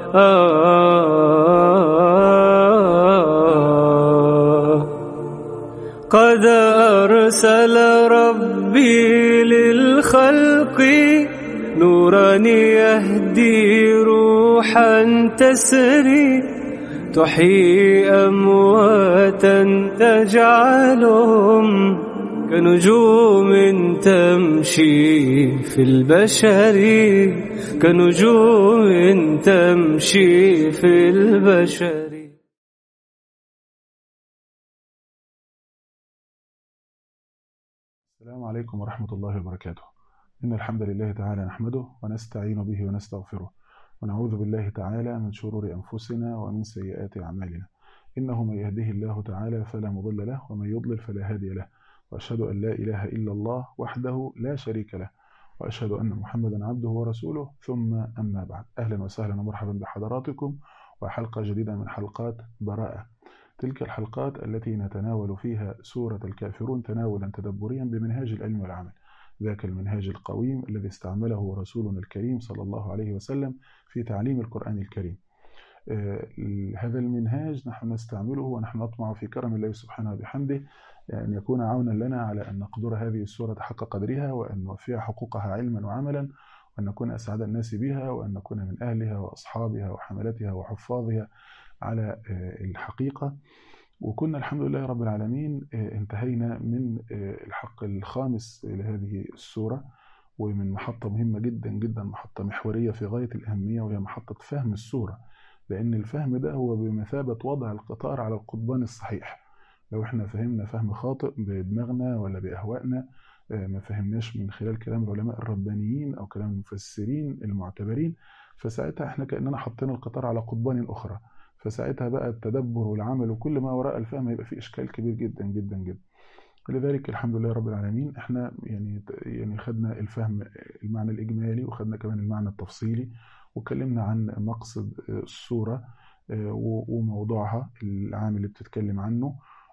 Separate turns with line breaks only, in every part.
قد أرسل ربي للخلق نورا يهدي روحا تسري تحيي أمواتا تجعلهم كنجوم تمشي في البشر كنجوم تمشي في البشر
السلام عليكم ورحمة الله وبركاته إن الحمد لله تعالى نحمده ونستعين به ونستغفره ونعوذ بالله تعالى من شرور أنفسنا ومن سيئات أعمالنا إنه من يهده الله تعالى فلا مضل له ومن يضلل فلا هادي له وأشهد أن لا إله إلا الله وحده لا شريك له وأشهد أن محمدا عبده ورسوله ثم أما بعد أهلا وسهلا ومرحبا بحضراتكم وحلقة جديدة من حلقات براءة تلك الحلقات التي نتناول فيها سورة الكافرون تناولا تدبريا بمنهاج العلم والعمل ذاك المنهاج القويم الذي استعمله رسولنا الكريم صلى الله عليه وسلم في تعليم القرآن الكريم آه هذا المنهاج نحن نستعمله ونحن نطمع في كرم الله سبحانه وبحمده أن يكون عونا لنا على أن نقدر هذه السورة حق قدرها وأن نوفيها حقوقها علما وعملا وأن نكون أسعد الناس بها وأن نكون من أهلها وأصحابها وحملتها وحفاظها على الحقيقة وكنا الحمد لله رب العالمين انتهينا من الحق الخامس لهذه السورة ومن محطة مهمة جدا جدا محطة محورية في غاية الأهمية وهي محطة فهم السورة لأن الفهم ده هو بمثابة وضع القطار على القضبان الصحيح لو احنا فهمنا فهم خاطئ بدماغنا ولا بأهوائنا ما فهمناش من خلال كلام العلماء الربانيين أو كلام المفسرين المعتبرين فساعتها احنا كأننا حطينا القطار على قضبان أخرى فساعتها بقى التدبر والعمل وكل ما وراء الفهم هيبقى فيه اشكال كبير جدا جدا جدا لذلك الحمد لله رب العالمين احنا يعني يعني خدنا الفهم المعنى الاجمالي وخدنا كمان المعنى التفصيلي واتكلمنا عن مقصد السوره وموضوعها العام اللي بتتكلم عنه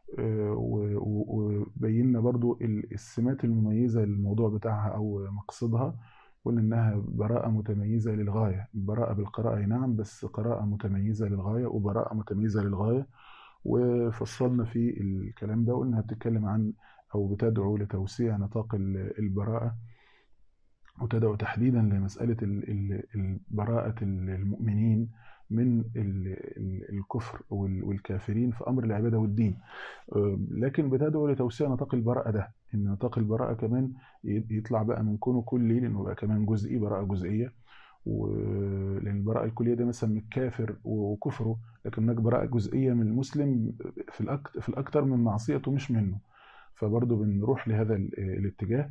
وبينا برضو السمات المميزه للموضوع بتاعها او مقصدها قلنا انها براءة متميزة للغاية براءة بالقراءة نعم بس قراءة متميزة للغاية وبراءة متميزة للغاية وفصلنا في الكلام ده وانها بتتكلم عن او بتدعو لتوسيع نطاق البراءة وتدعو تحديدا لمسألة براءة المؤمنين من الكفر والكافرين في أمر العبادة والدين لكن بتدعو لتوسيع نطاق البراءة ده إن نطاق البراءة كمان يطلع بقى من كونه كلي لأنه بقى كمان جزئي براءة جزئية لأن البراءة الكلية ده مثلا من الكافر وكفره لكن هناك براءة جزئية من المسلم في الأكتر, في الأكتر من معصيته مش منه فبرضه بنروح لهذا الاتجاه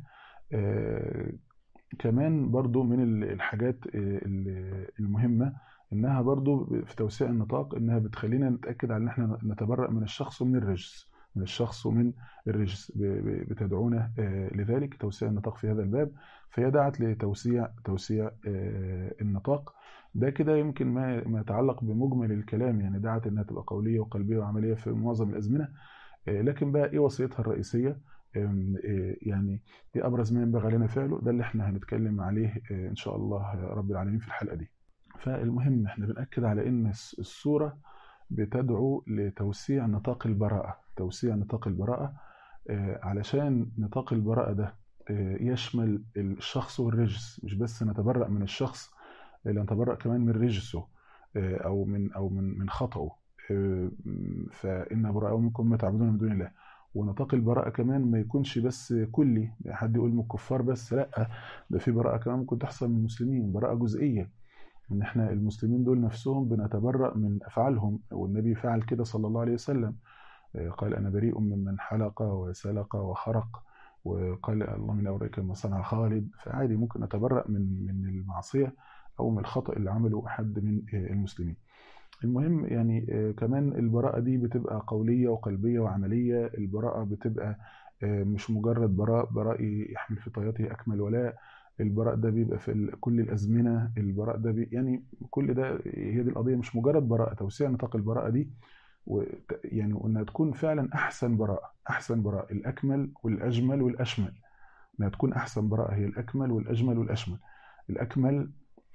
كمان برضه من الحاجات المهمة انها برضو في توسيع النطاق انها بتخلينا نتاكد على ان احنا نتبرأ من الشخص ومن الرجس من الشخص ومن الرجس بتدعونا لذلك توسيع النطاق في هذا الباب فهي دعت لتوسيع توسيع النطاق ده كده يمكن ما ما يتعلق بمجمل الكلام يعني دعت انها تبقى قوليه وقلبيه وعمليه في معظم الازمنه لكن بقى ايه وصيتها الرئيسيه يعني ايه ابرز ما ينبغي علينا فعله ده اللي احنا هنتكلم عليه ان شاء الله رب العالمين في الحلقه دي فالمهم احنا بنأكد على ان السورة بتدعو لتوسيع نطاق البراءة توسيع نطاق البراءة علشان نطاق البراءة ده يشمل الشخص والرجس مش بس نتبرأ من الشخص نتبرأ كمان من رجسه او من او من من خطأه فإن براءة منكم ما تعبدون من دون الله ونطاق البراءة كمان ما يكونش بس كلي حد يقول من الكفار بس لا ده في براءة كمان ممكن تحصل من المسلمين براءة جزئية ان احنا المسلمين دول نفسهم بنتبرأ من افعالهم والنبي فعل كده صلى الله عليه وسلم قال انا بريء ممن حلق وسلق وخرق وقال الله من اولئك ما صنع خالد فعادي ممكن نتبرأ من من المعصيه او من الخطأ اللي عمله حد من المسلمين المهم يعني كمان البراءة دي بتبقى قولية وقلبية وعملية البراءة بتبقى مش مجرد براء براء يحمل في طياته أكمل ولاء البراء ده بيبقى في كل الازمنه البراء ده بي يعني كل ده هي دي القضيه مش مجرد براءه توسيع نطاق البراءه دي يعني وانها تكون فعلا احسن براءه احسن براءه الاكمل والاجمل والاشمل انها تكون احسن براءه هي الاكمل والاجمل والاشمل الاكمل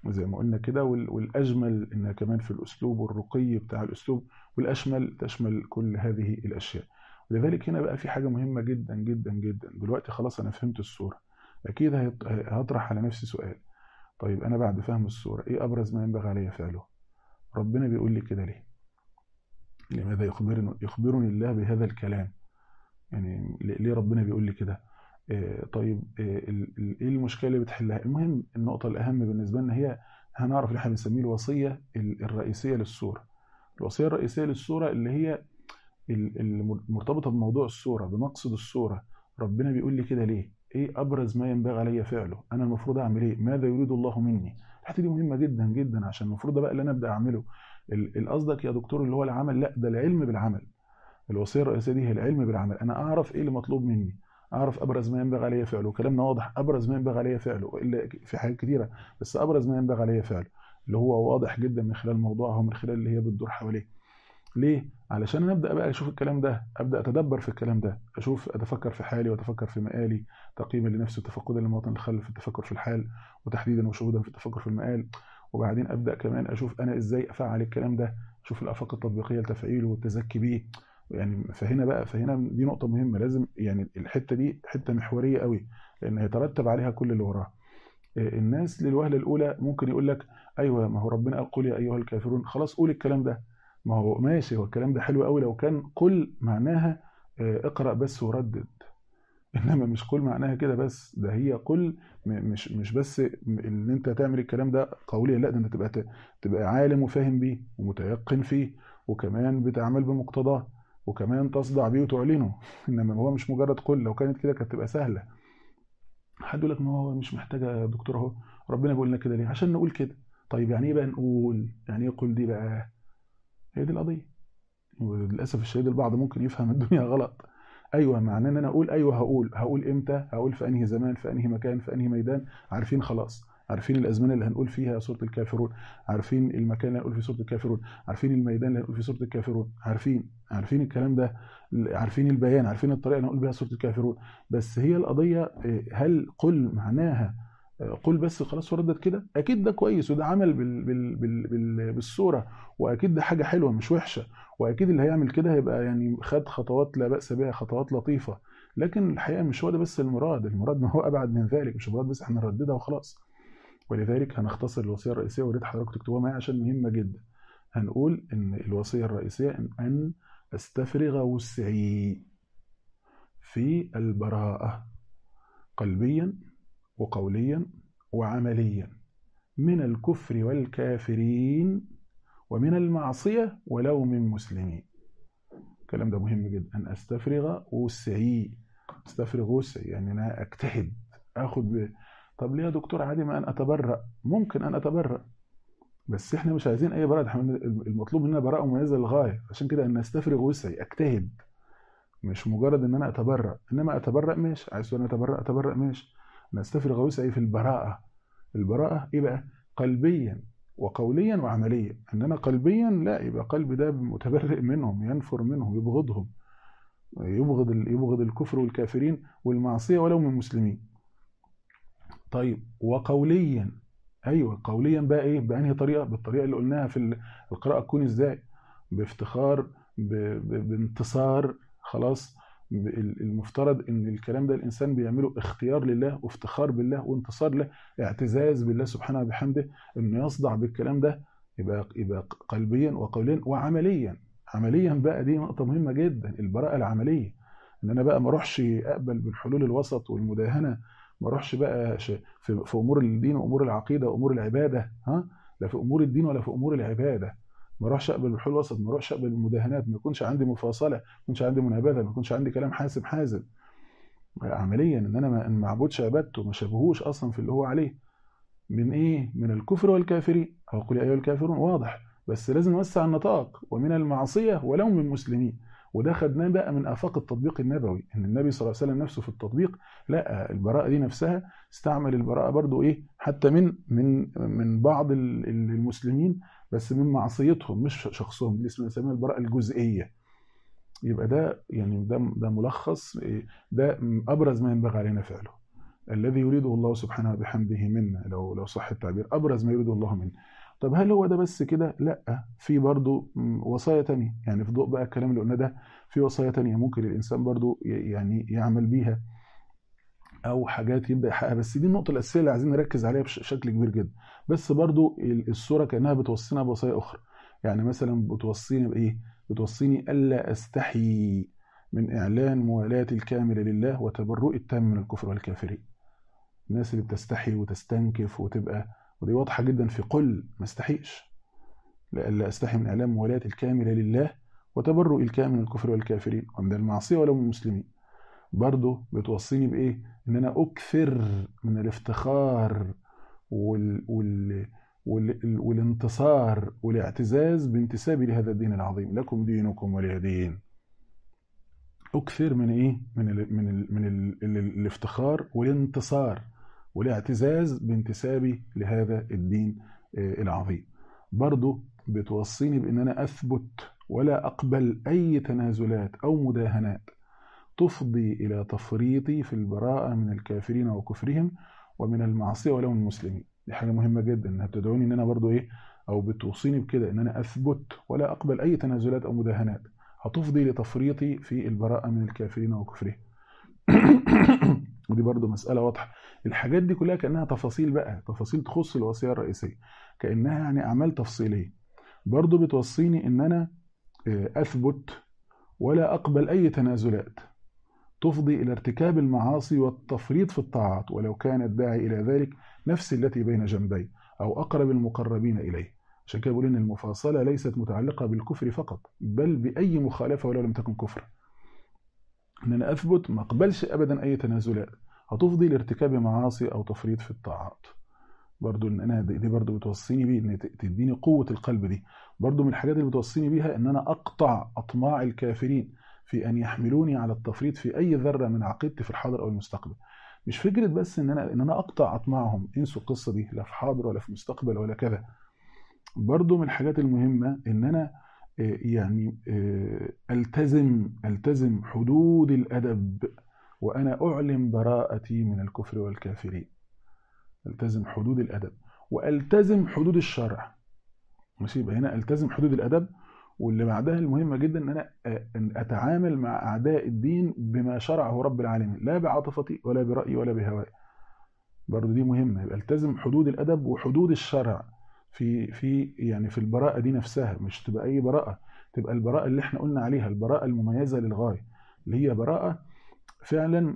زي ما قلنا كده وال- والاجمل انها كمان في الاسلوب والرقي بتاع الاسلوب والاشمل تشمل كل هذه الاشياء ولذلك هنا بقى في حاجه مهمه جدا جدا جدا دلوقتي خلاص انا فهمت الصوره اكيد هيط- هطرح على نفسي سؤال طيب انا بعد فهم الصوره ايه ابرز ما ينبغي علي فعله ربنا بيقول لي كده ليه لماذا يخبرني يخبرني الله بهذا الكلام يعني ليه ربنا بيقول لي كده آه، طيب آه، ال- ال- ايه المشكله اللي بتحلها المهم النقطه الاهم بالنسبه لنا هي هنعرف اللي احنا بنسميه الوصيه ال- الرئيسيه للسوره الوصيه الرئيسيه للسوره اللي هي ال- المرتبطه بموضوع السوره بمقصد السوره ربنا بيقول لي كده ليه ايه ابرز ما ينبغي علي فعله انا المفروض اعمل ايه ماذا يريد الله مني الحته دي مهمه جدا جدا عشان المفروض ده بقى اللي انا ابدا اعمله ال- القصدك يا دكتور اللي هو العمل لا ده العلم بالعمل الوصيه الرئيسيه دي هي العلم بالعمل انا اعرف ايه اللي مطلوب مني اعرف ابرز ما ينبغي علي فعله كلامنا واضح ابرز ما ينبغي علي فعله والا في حاجات كتيره بس ابرز ما ينبغي علي فعله اللي هو واضح جدا من خلال موضوعها ومن خلال اللي هي بتدور حواليه ليه علشان انا ابدا بقى اشوف الكلام ده ابدا اتدبر في الكلام ده اشوف اتفكر في حالي واتفكر في مقالي تقييما لنفسي وتفقدا للمواطن الخلف في التفكر في الحال وتحديدا وشهودا في التفكر في المقال وبعدين ابدا كمان اشوف انا ازاي افعل الكلام ده اشوف الافاق التطبيقيه لتفعيله والتزكي بيه يعني فهنا بقى فهنا دي نقطه مهمه لازم يعني الحته دي حته محوريه قوي لان هيترتب عليها كل اللي وراها الناس للوهله الاولى ممكن يقول لك ايوه ما هو ربنا قال قل يا ايها الكافرون خلاص قول الكلام ده ما هو ماشي هو الكلام ده حلو قوي لو كان قل معناها آه، اقرا بس وردد انما مش قل معناها كده بس ده هي قل م- مش مش بس ان انت تعمل الكلام ده قوليا لا ده انت تبقى ت- تبقى عالم وفاهم بيه ومتيقن فيه وكمان بتعمل بمقتضاه وكمان تصدع بيه وتعلنه انما هو مش مجرد قل لو كانت كده كانت تبقى سهله حد يقول لك ما هو مش محتاجه يا دكتور اهو ربنا بيقول لنا كده ليه عشان نقول كده طيب يعني ايه بقى نقول يعني ايه قل دي بقى هي دي القضيه وللاسف الشديد البعض ممكن يفهم الدنيا غلط ايوه معناه ان انا اقول ايوه هقول هقول امتى هقول في انهي زمان في انهي مكان في انهي ميدان عارفين خلاص عارفين الازمنه اللي هنقول فيها سوره الكافرون عارفين المكان اللي هنقول فيه سوره الكافرون عارفين الميدان اللي هنقول فيه سوره الكافرون عارفين عارفين الكلام ده عارفين البيان عارفين الطريقه اللي هنقول بيها سوره الكافرون بس هي القضيه إيه، هل قل معناها آه، قل بس خلاص وردت كده اكيد ده كويس وده عمل بال بال بال بال بالصوره واكيد ده حاجه حلوه مش وحشه واكيد اللي هيعمل كده هيبقى يعني خد خطوات لا باس بها خطوات لطيفه لكن الحقيقه مش هو ده بس المراد المراد ما هو ابعد من ذلك مش المراد بس احنا نرددها وخلاص ولذلك هنختصر الوصيه الرئيسيه وريت حضرتك تكتبوها معايا عشان مهمه جدا هنقول ان الوصيه الرئيسيه ان ان استفرغ وسعي في البراءه قلبيا وقوليا وعمليا من الكفر والكافرين ومن المعصية ولو من مسلمين الكلام ده مهم جدا أن أستفرغ وسعي أستفرغ وسعي يعني أنا أجتهد أخد ب... طب ليه يا دكتور عادي ما أن أتبرأ ممكن أن أتبرأ بس احنا مش عايزين اي براءة احنا المطلوب مننا براءة مميزة للغاية عشان كده ان استفرغ وسعي اجتهد مش مجرد ان انا اتبرأ انما اتبرأ ماشي عايز انا اتبرأ اتبرأ ماشي انا استفرغ وسعي في البراءة البراءة ايه بقى قلبيا وقوليا وعمليا انما قلبيا لا يبقى قلبي ده متبرئ منهم ينفر منهم يبغضهم يبغض يبغض الكفر والكافرين والمعصيه ولو من المسلمين طيب وقوليا ايوه قوليا بقى ايه بانهي طريقه بالطريقه اللي قلناها في القراءه تكون ازاي بافتخار ب... ب... بانتصار خلاص المفترض ان الكلام ده الانسان بيعمله اختيار لله وافتخار بالله وانتصار له اعتزاز بالله سبحانه وبحمده انه يصدع بالكلام ده يبقى يبقى قلبيا وقوليا وعمليا عمليا بقى دي نقطه مهمه جدا البراءه العمليه ان انا بقى ما اروحش اقبل بالحلول الوسط والمداهنه ما اروحش بقى في امور الدين وامور العقيده وامور العباده ها لا في امور الدين ولا في امور العباده ما اروحش اقبل بالحلول الوسط ما اروحش اقبل بالمداهنات ما يكونش عندي مفاصله ما يكونش عندي منابذه ما يكونش عندي كلام حاسم حازم عمليا ان انا ما اعبدش عبادته ما شابهوش اصلا في اللي هو عليه من ايه من الكفر والكافرين او قل يا ايها الكافرون واضح بس لازم نوسع النطاق ومن المعصيه ولو من المسلمين وده خدناه بقى من افاق التطبيق النبوي ان النبي صلى الله عليه وسلم نفسه في التطبيق لا البراءه دي نفسها استعمل البراءه برضو ايه حتى من من من بعض المسلمين بس من معصيتهم مش شخصهم اللي اسمها نسميها البراءه الجزئيه يبقى ده يعني ده ده ملخص ده ابرز ما ينبغي علينا فعله الذي يريده الله سبحانه بحمده منا لو لو صح التعبير ابرز ما يريده الله منا طب هل هو ده بس كده لا في برضو وصايا تانية يعني في ضوء بقى الكلام اللي قلنا ده في وصايا تانية ممكن الانسان برضو يعني يعمل بيها او حاجات يبدا يحققها بس دي النقطه الاساسيه اللي عايزين نركز عليها بشكل كبير جدا بس برضو الصوره كانها بتوصينا بوصايا اخرى يعني مثلا بتوصيني بايه بتوصيني الا استحي من اعلان موالاه الكامله لله وتبرؤ التام من الكفر والكافرين الناس اللي بتستحي وتستنكف وتبقى ودي واضحه جدا في قل ما استحيش لألا استحي من اعلان موالاه الكامله لله وتبرؤ الكامل من الكفر والكافرين ومن المعصيه ولو من المسلمين برضه بتوصيني بايه ان انا اكثر من الافتخار وال... وال... وال... والانتصار والاعتزاز بانتسابي لهذا الدين العظيم لكم دينكم ولي دين اكثر من ايه من ال... من ال... من ال... ال... الافتخار والانتصار والاعتزاز بانتسابي لهذا الدين العظيم برضه بتوصيني بان انا اثبت ولا اقبل اي تنازلات او مداهنات تفضي إلى تفريطي في البراءة من الكافرين وكفرهم ومن المعصية ولو المسلمين دي حاجة مهمة جدا انها بتدعوني ان انا برضو ايه او بتوصيني بكده ان انا اثبت ولا اقبل اي تنازلات او مداهنات هتفضي لتفريطي في البراءة من الكافرين وكفرهم ودي برضو مسألة واضحة الحاجات دي كلها كأنها تفاصيل بقى تفاصيل تخص الوصية الرئيسية كأنها يعني أعمال تفصيلية برضو بتوصيني ان انا اثبت ولا اقبل اي تنازلات تفضي إلى ارتكاب المعاصي والتفريط في الطاعات ولو كان الداعي إلى ذلك نفس التي بين جنبي أو أقرب المقربين إليه عشان كده بقول إن المفاصلة ليست متعلقة بالكفر فقط بل بأي مخالفة ولو لم تكن كفرا إن أنا أثبت ما أقبلش أبدا أي تنازلات هتفضي لارتكاب معاصي أو تفريط في الطاعات برضو ان انا دي برضو بتوصيني بيه ان تديني قوه القلب دي برضو من الحاجات اللي بتوصيني بيها ان انا اقطع اطماع الكافرين في ان يحملوني على التفريط في اي ذره من عقيدتي في الحاضر او المستقبل مش فكره بس ان انا ان انا اقطع اطماعهم انسوا القصه دي لا في حاضر ولا في مستقبل ولا كذا برضو من الحاجات المهمه ان انا يعني التزم التزم حدود الادب وانا اعلن براءتي من الكفر والكافرين التزم حدود الادب والتزم حدود الشرع ماشي يبقى هنا التزم حدود الادب واللي بعدها المهمه جدا ان انا اتعامل مع اعداء الدين بما شرعه رب العالمين لا بعاطفتي ولا برايي ولا بهواي برضه دي مهمه يبقى التزم حدود الادب وحدود الشرع في في يعني في البراءه دي نفسها مش تبقى اي براءه تبقى البراءه اللي احنا قلنا عليها البراءه المميزه للغايه اللي هي براءه فعلا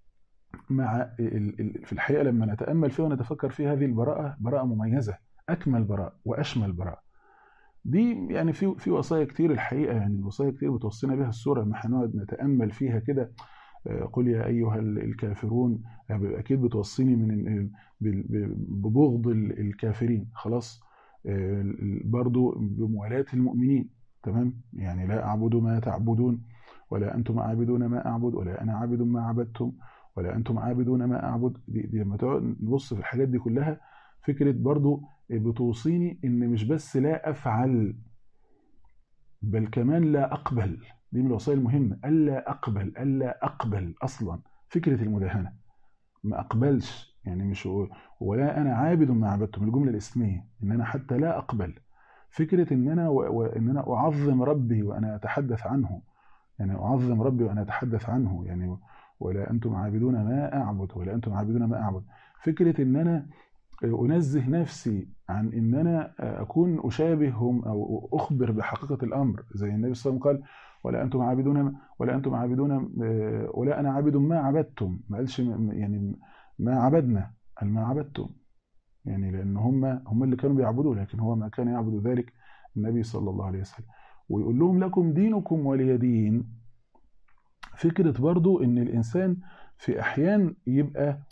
مع في الحقيقه لما نتامل فيها ونتفكر في هذه البراءه براءه مميزه اكمل براءه واشمل براءه دي يعني في في وصايا كتير الحقيقه يعني الوصايا كتير بتوصينا بها السوره لما هنقعد نتامل فيها كده قل يا ايها الكافرون اكيد بتوصيني من ببغض الكافرين خلاص برضو بموالاه المؤمنين تمام يعني لا اعبد ما تعبدون ولا انتم عابدون ما اعبد ولا انا عابد ما عبدتم ولا انتم عابدون ما اعبد دي, دي لما تقعد نبص في الحاجات دي كلها فكره برضو بتوصيني ان مش بس لا افعل بل كمان لا اقبل دي من الوصايا المهمه الا اقبل الا اقبل اصلا فكره المداهنه ما اقبلش يعني مش ولا انا عابد ما عبدتم الجمله الاسميه ان انا حتى لا اقبل فكره ان انا وان انا اعظم ربي وانا اتحدث عنه يعني اعظم ربي وانا اتحدث عنه يعني ولا انتم عابدون ما اعبد ولا انتم عابدون ما اعبد فكره ان انا انزه نفسي عن ان انا اكون اشابههم او اخبر بحقيقه الامر زي النبي صلى الله عليه وسلم قال ولا انتم عابدون ولا انتم عابدون ولا انا عابد ما عبدتم ما قالش يعني ما عبدنا قال ما عبدتم يعني لان هم هم اللي كانوا بيعبدوا لكن هو ما كان يعبد ذلك النبي صلى الله عليه وسلم ويقول لهم لكم دينكم ولي دين فكره برضو ان الانسان في احيان يبقى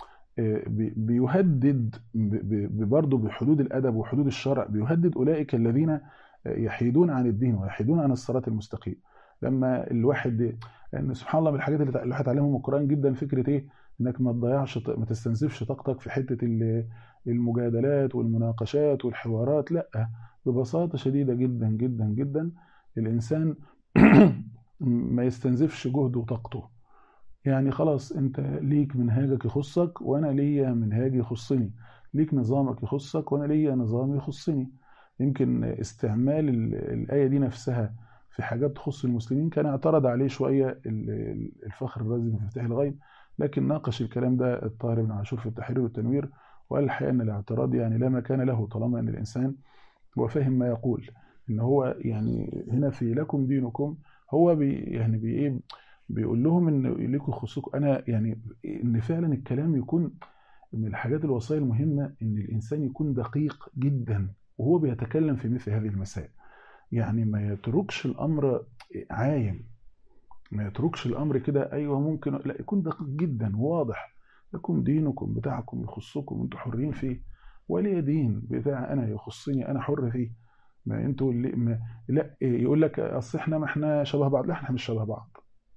بيهدد برضه بحدود الادب وحدود الشرع بيهدد اولئك الذين يحيدون عن الدين ويحيدون عن الصراط المستقيم لما الواحد لان سبحان الله من الحاجات اللي الواحد اتعلمها من القران جدا فكره ايه انك ما تضيعش ما تستنزفش طاقتك في حته المجادلات والمناقشات والحوارات لا ببساطه شديده جدا جدا جدا الانسان ما يستنزفش جهده وطاقته يعني خلاص انت ليك منهاجك يخصك وانا ليا منهاجي يخصني ليك نظامك يخصك وانا ليا نظام يخصني يمكن استعمال ال- الآية دي نفسها في حاجات تخص المسلمين كان اعترض عليه شوية ال- ال- الفخر الرازي في مفتاح الغيب لكن ناقش الكلام ده الطاهر بن عاشور في التحرير والتنوير وقال الحقيقة أن الاعتراض يعني لا مكان له طالما أن الإنسان هو فاهم ما يقول ان هو يعني هنا في لكم دينكم هو بي يعني بي ايه بيقول لهم ان لكم خصوصكم انا يعني ان فعلا الكلام يكون من الحاجات الوصايا المهمه ان الانسان يكون دقيق جدا وهو بيتكلم في مثل هذه المسائل يعني ما يتركش الامر عايم ما يتركش الامر كده ايوه ممكن لا يكون دقيق جدا وواضح لكم دينكم بتاعكم يخصكم انتوا حرين فيه ولي دين بتاع انا يخصني انا حر فيه ما انتوا اللي ما لا يقول لك اصل احنا ما احنا شبه بعض لا احنا مش شبه بعض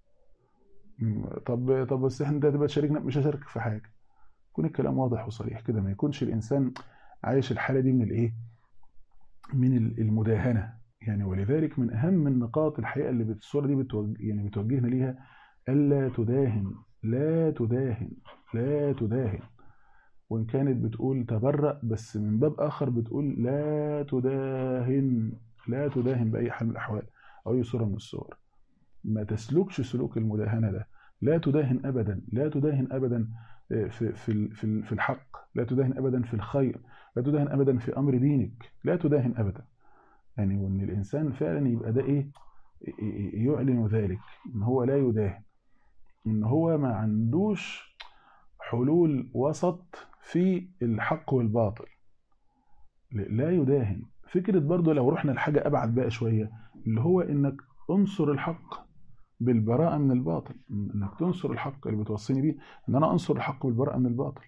م، طب طب بس احنا انت تبقى تشاركنا مش هشاركك في حاجه يكون الكلام واضح وصريح كده ما يكونش الانسان عايش الحاله دي من الايه من ال- المداهنه يعني ولذلك من اهم النقاط الحقيقه اللي بت- الصوره دي بتوجه يعني بتوجهنا ليها الا تداهن لا تداهن لا تداهن وإن كانت بتقول تبرأ بس من باب آخر بتقول لا تداهن لا تداهن بأي حال من الأحوال أو أي صورة من الصور ما تسلكش سلوك المداهنة ده لا تداهن أبدا لا تداهن أبدا في في في في الحق لا تداهن أبدا في الخير لا تداهن أبدا في أمر دينك لا تداهن أبدا يعني وإن الإنسان فعلا يبقى ده إيه يعلن ذلك إن هو لا يداهن إن هو ما عندوش حلول وسط في الحق والباطل لا يداهن فكرة برضو لو رحنا لحاجة أبعد بقى شوية اللي هو إنك أنصر الحق بالبراءة من الباطل إنك تنصر الحق اللي بتوصيني بيه إن أنا أنصر الحق بالبراءة من الباطل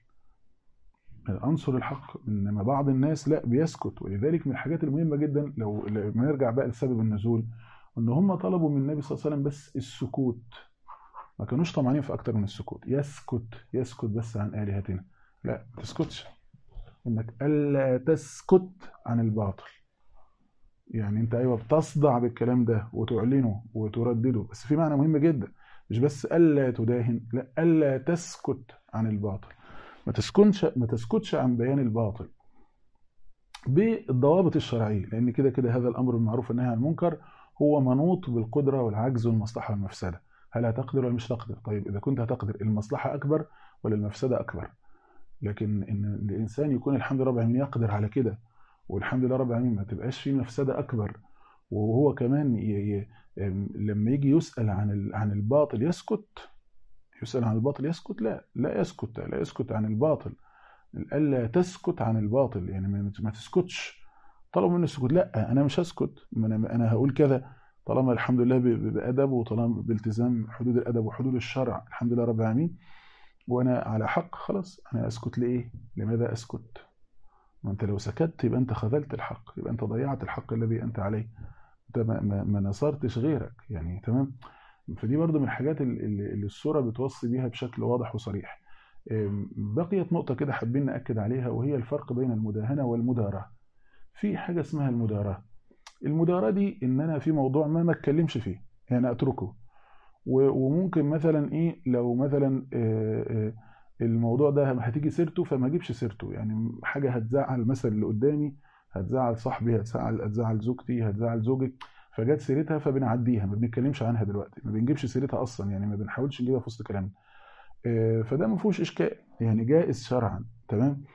أنصر الحق إنما بعض الناس لا بيسكت ولذلك من الحاجات المهمة جدا لو لما نرجع بقى لسبب النزول إن هم طلبوا من النبي صلى الله عليه وسلم بس السكوت ما كانوش طمعانين في أكتر من السكوت يسكت يسكت بس عن آلهتنا لا ما تسكتش انك الا تسكت عن الباطل يعني انت ايوه بتصدع بالكلام ده وتعلنه وتردده بس في معنى مهم جدا مش بس الا تداهن لا الا تسكت عن الباطل ما تسكنش ما تسكتش عن بيان الباطل بالضوابط الشرعيه لان كده كده هذا الامر بالمعروف والنهي عن المنكر هو منوط بالقدره والعجز والمصلحه والمفسده هل هتقدر ولا مش هتقدر طيب اذا كنت هتقدر المصلحه اكبر ولا المفسده اكبر لكن ان الانسان يكون الحمد لله رب العالمين يقدر على كده والحمد لله رب العالمين ما تبقاش فيه مفسده اكبر وهو كمان ي... ي... لما يجي يسال عن ال... عن الباطل يسكت يسال عن الباطل يسكت لا لا يسكت لا يسكت عن الباطل الا تسكت عن الباطل يعني ما, ما تسكتش طلبوا منه السكوت لا انا مش هسكت انا انا هقول كذا طالما الحمد لله بادب وطالما بالتزام حدود الادب وحدود الشرع الحمد لله رب العالمين وانا على حق خلاص انا اسكت لايه لماذا اسكت ما انت لو سكت يبقى انت خذلت الحق يبقى انت ضيعت الحق الذي انت عليه انت ما, ما, ما نصرتش غيرك يعني تمام فدي برضو من الحاجات اللي, اللي الصوره بتوصي بيها بشكل واضح وصريح بقيت نقطة كده حابين نأكد عليها وهي الفرق بين المداهنة والمداراة في حاجة اسمها المداراة المداراة دي إن أنا في موضوع ما ما أتكلمش فيه يعني أتركه وممكن مثلا ايه لو مثلا الموضوع ده هتيجي سيرته فما اجيبش سيرته يعني حاجه هتزعل مثلا اللي قدامي هتزعل صاحبي هتزعل هتزعل زوجتي هتزعل زوجك فجت سيرتها فبنعديها ما بنتكلمش عنها دلوقتي ما بنجيبش سيرتها اصلا يعني ما بنحاولش نجيبها في وسط كلامنا فده ما فيهوش اشكال يعني جائز شرعا تمام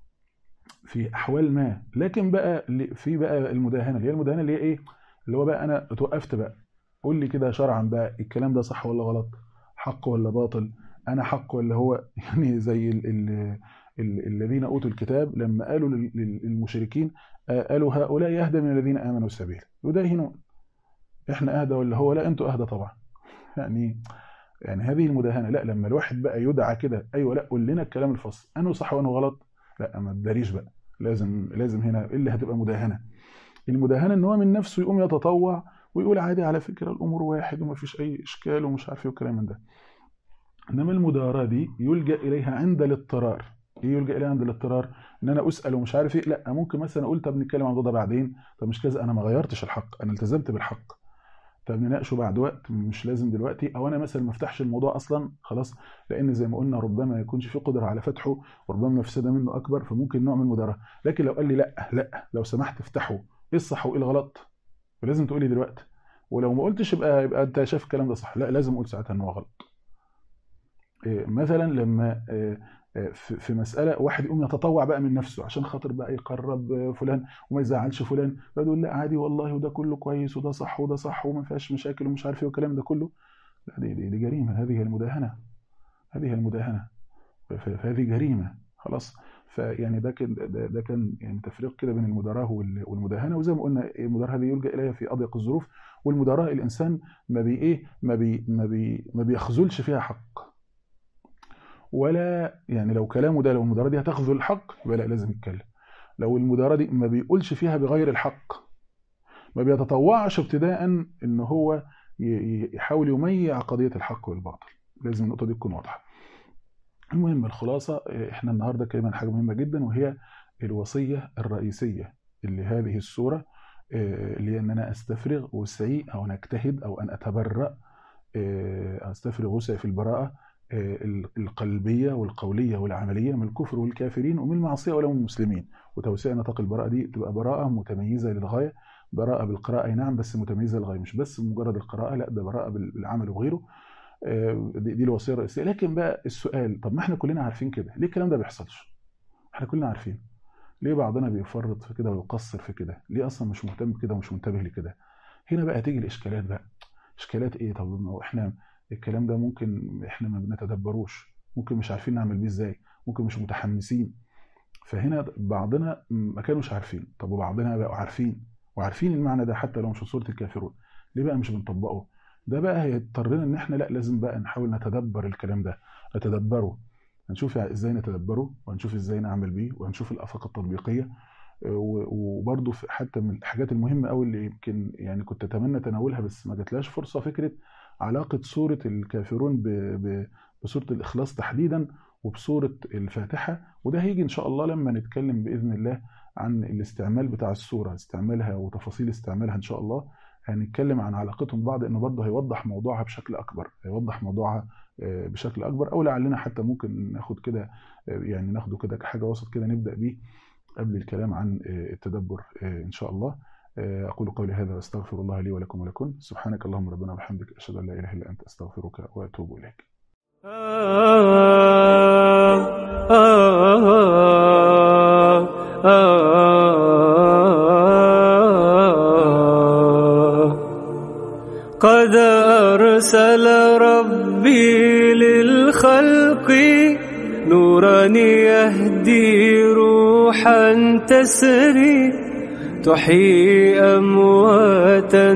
في احوال ما لكن بقى في بقى المداهنه اللي هي المداهنه اللي هي ايه اللي هو بقى انا اتوقفت بقى قول لي كده شرعا بقى الكلام ده صح ولا غلط حق ولا باطل انا حق ولا هو يعني زي ال ال ال الذين اوتوا الكتاب لما قالوا للمشركين قالوا هؤلاء يهدى من الذين امنوا السبيل يداهنون احنا اهدى ولا هو لا انتوا اهدى طبعا يعني يعني هذه المداهنه لا لما الواحد بقى يدعى كده ايوه لا قول لنا الكلام الفصل انه صح وانه غلط لا ما تداريش بقى لازم لازم هنا اللي هتبقى مداهنه المداهنه ان هو من نفسه يقوم يتطوع ويقول عادي على فكرة الأمور واحد وما فيش أي إشكال ومش عارف ايه وكلام من ده إنما المداراة دي يلجأ إليها عند الاضطرار إيه يلجأ إليها عند الاضطرار إن أنا أسأل ومش عارف إيه لا ممكن مثلا أقول طب نتكلم عن ده بعدين طب مش كذا أنا ما غيرتش الحق أنا التزمت بالحق طب نناقشه بعد وقت مش لازم دلوقتي او انا مثلا ما افتحش الموضوع اصلا خلاص لان زي ما قلنا ربما يكونش في قدره على فتحه وربما مفسده منه اكبر فممكن نوع من المداراة لكن لو قال لي لا لا لو سمحت افتحه ايه الصح وايه الغلط فلازم تقولي دلوقتي ولو ما قلتش يبقى يبقى انت شايف الكلام ده صح لا لازم اقول ساعتها ان هو غلط إيه، مثلا لما إيه، إيه، في في مساله واحد يقوم يتطوع بقى من نفسه عشان خاطر بقى يقرب فلان وما يزعلش فلان فيقول لا عادي والله وده كله كويس وده صح وده صح وما فيهاش مشاكل ومش عارف ايه والكلام ده كله لا دي دي, دي جريمه هذه هي المداهنه هذه هي المداهنه ف- فهذه جريمه خلاص فيعني ده كان ده, ده كان يعني تفريق كده بين المداراه وال- والمداهنه وزي ما قلنا المداراه هذه يلجا اليها في اضيق الظروف والمداراه الانسان ما بي ايه ما بي ما بي ما بيخذلش فيها حق ولا يعني لو كلامه ده لو المداراه دي هتخذل الحق يبقى لا لازم يتكلم لو المداراه دي ما بيقولش فيها بغير الحق ما بيتطوعش ابتداء ان هو ي- ي- يحاول يميع قضيه الحق والباطل لازم النقطه دي تكون واضحه المهم الخلاصه إيه، احنا النهارده اتكلمنا عن حاجه مهمه جدا وهي الوصيه الرئيسيه اللي هذه السوره إيه، اللي هي ان انا استفرغ وسعي او ان اجتهد او ان اتبرأ إيه، استفرغ وسعي في البراءه إيه، ال- القلبيه والقوليه والعمليه من الكفر والكافرين ومن المعصيه ولو من المسلمين وتوسيع نطاق البراءه دي تبقى براءه متميزه للغايه براءه بالقراءه أي نعم بس متميزه للغايه مش بس مجرد القراءه لا ده براءه بال- بالعمل وغيره آه، دي دي الوصيه الرئيسيه لكن بقى السؤال طب ما احنا كلنا عارفين كده ليه الكلام ده بيحصلش احنا كلنا عارفين ليه بعضنا بيفرط في كده ويقصر في كده ليه اصلا مش مهتم بكده ومش منتبه لكده هنا بقى تيجي الاشكالات بقى اشكالات ايه طب ما هو احنا الكلام ده ممكن احنا ما بنتدبروش ممكن مش عارفين نعمل بيه ازاي ممكن مش متحمسين فهنا بعضنا ما كانوش عارفين طب وبعضنا بقوا عارفين وعارفين المعنى ده حتى لو مش في سوره الكافرون ليه بقى مش بنطبقه ده بقى هيضطرنا ان احنا لا لازم بقى نحاول نتدبر الكلام ده نتدبره هنشوف ازاي نتدبره وهنشوف ازاي نعمل بيه وهنشوف الافاق التطبيقيه و- وبرضه في- حتى من الحاجات المهمه قوي اللي يمكن يعني كنت اتمنى تناولها بس ما جاتلاش فرصه فكره علاقه سوره الكافرون ب- ب- بسوره الاخلاص تحديدا وبسوره الفاتحه وده هيجي ان شاء الله لما نتكلم باذن الله عن الاستعمال بتاع السوره استعمالها وتفاصيل استعمالها ان شاء الله هنتكلم عن علاقتهم ببعض انه برضه هيوضح موضوعها بشكل اكبر هيوضح موضوعها آه، بشكل اكبر او لعلنا حتى ممكن ناخد كده آه، يعني ناخده كده كحاجه وسط كده نبدا بيه قبل الكلام عن آه، التدبر آه، ان شاء الله آه، اقول قولي هذا واستغفر الله لي ولكم ولكم سبحانك اللهم ربنا وبحمدك اشهد ان لا اله الا انت استغفرك واتوب اليك
قد أرسل ربي للخلق نورا يهدي روحا تسري تحيي أمواتا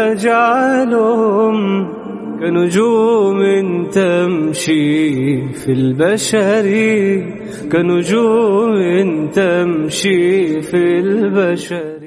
تجعلهم كنجوم تمشي في البشر كنجوم تمشي في البشر